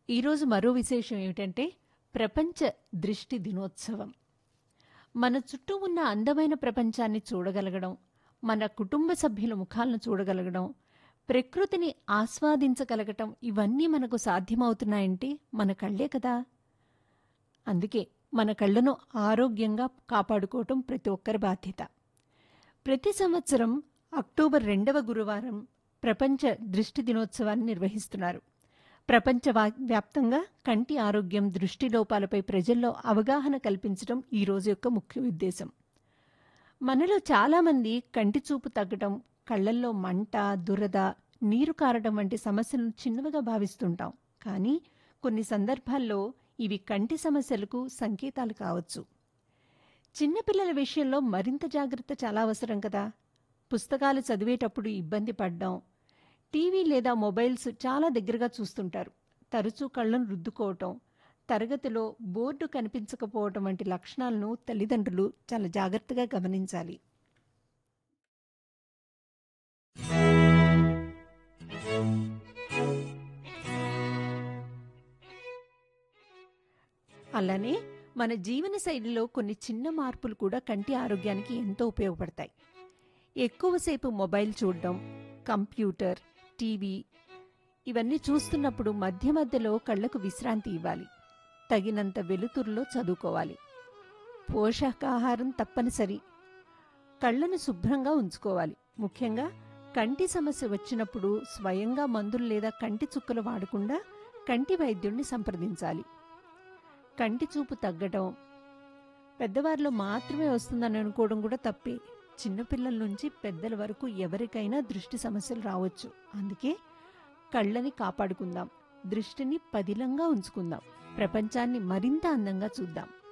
ఈరోజు మరో విశేషం ఏమిటంటే ప్రపంచ దృష్టి దినోత్సవం మన చుట్టూ ఉన్న అందమైన ప్రపంచాన్ని చూడగలగడం మన కుటుంబ సభ్యుల ముఖాలను చూడగలగడం ప్రకృతిని ఆస్వాదించగలగటం ఇవన్నీ మనకు సాధ్యమవుతున్నాయంటే మన కళ్ళే కదా అందుకే మన కళ్ళను ఆరోగ్యంగా కాపాడుకోవటం ప్రతి ఒక్కరి బాధ్యత ప్రతి సంవత్సరం అక్టోబర్ రెండవ గురువారం ప్రపంచ దృష్టి దినోత్సవాన్ని నిర్వహిస్తున్నారు ప్రపంచ వా- వ్యాప్తంగా కంటి ఆరోగ్యం దృష్టి లోపాలపై ప్రజల్లో అవగాహన కల్పించడం ఈ రోజు యొక్క ముఖ్య ఉద్దేశం మనలో చాలామంది కంటి చూపు తగ్గటం కళ్ళల్లో మంట దురద నీరు కారడం వంటి సమస్యలను చిన్నవిగా భావిస్తుంటాం కానీ కొన్ని సందర్భాల్లో ఇవి కంటి సమస్యలకు సంకేతాలు కావచ్చు చిన్నపిల్లల విషయంలో మరింత జాగ్రత్త చాలా అవసరం కదా పుస్తకాలు చదివేటప్పుడు ఇబ్బంది పడ్డం టీవీ లేదా మొబైల్స్ చాలా దగ్గరగా చూస్తుంటారు తరచూ కళ్ళను రుద్దుకోవటం తరగతిలో బోర్డు కనిపించకపోవటం వంటి లక్షణాలను తల్లిదండ్రులు చాలా జాగ్రత్తగా గమనించాలి అలానే మన జీవన శైలిలో కొన్ని చిన్న మార్పులు కూడా కంటి ఆరోగ్యానికి ఎంతో ఉపయోగపడతాయి ఎక్కువసేపు మొబైల్ చూడడం కంప్యూటర్ టీవీ ఇవన్నీ చూస్తున్నప్పుడు మధ్య మధ్యలో కళ్ళకు విశ్రాంతి ఇవ్వాలి తగినంత వెలుతురులో చదువుకోవాలి పోషకాహారం తప్పనిసరి కళ్ళను శుభ్రంగా ఉంచుకోవాలి ముఖ్యంగా కంటి సమస్య వచ్చినప్పుడు స్వయంగా మందులు లేదా కంటి చుక్కలు వాడకుండా కంటి వైద్యుడిని సంప్రదించాలి కంటి చూపు తగ్గడం పెద్దవారిలో మాత్రమే వస్తుందని అనుకోవడం కూడా తప్పే చిన్నపిల్లల నుంచి పెద్దల వరకు ఎవరికైనా దృష్టి సమస్యలు రావచ్చు అందుకే కళ్ళని కాపాడుకుందాం దృష్టిని పదిలంగా ఉంచుకుందాం ప్రపంచాన్ని మరింత అందంగా చూద్దాం